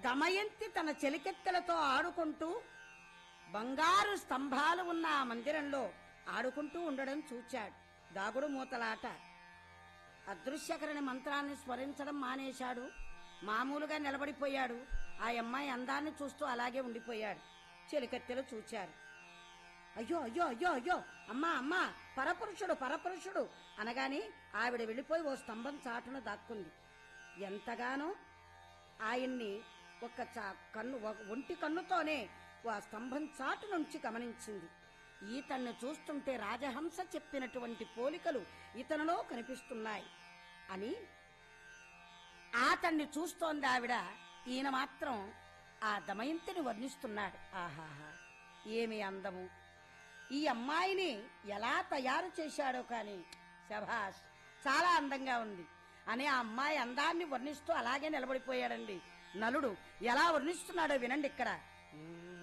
దమయంతి తన చెలికెత్తెలతో ఆడుకుంటూ బంగారు స్తంభాలు ఉన్న ఆ మందిరంలో ఆడుకుంటూ ఉండడం చూచాడు దాగుడు మూతలాట అదృశ్యకరణ మంత్రాన్ని స్మరించడం మానేశాడు మామూలుగా నిలబడిపోయాడు ఆ అమ్మాయి అందాన్ని చూస్తూ అలాగే ఉండిపోయాడు చెలికత్తెలు చూచారు అయ్యో అయ్యో అయ్యో అయ్యో అమ్మా అమ్మా పరపురుషుడు పరపురుషుడు అనగాని ఆవిడ వెళ్ళిపోయి ఓ స్తంభం చాటున దాక్కుంది ఎంతగానో ఆయన్ని ఒక చా కన్ను ఒక ఒంటి కన్నుతోనే ఆ స్తంభం చాటు నుంచి గమనించింది ఈతన్ని చూస్తుంటే రాజహంస చెప్పినటువంటి పోలికలు ఇతనిలో కనిపిస్తున్నాయి అని అతన్ని చూస్తోంది ఆవిడ ఈయన మాత్రం ఆ దమయంతిని వర్ణిస్తున్నాడు ఆహాహా ఏమి అందము ఈ అమ్మాయిని ఎలా తయారు చేశాడో కాని శభాష్ చాలా అందంగా ఉంది అని ఆ అమ్మాయి అందాన్ని వర్ణిస్తూ అలాగే నిలబడిపోయాడండి నలుడు ఎలా వర్ణిస్తున్నాడో వినండి ఇక్కడ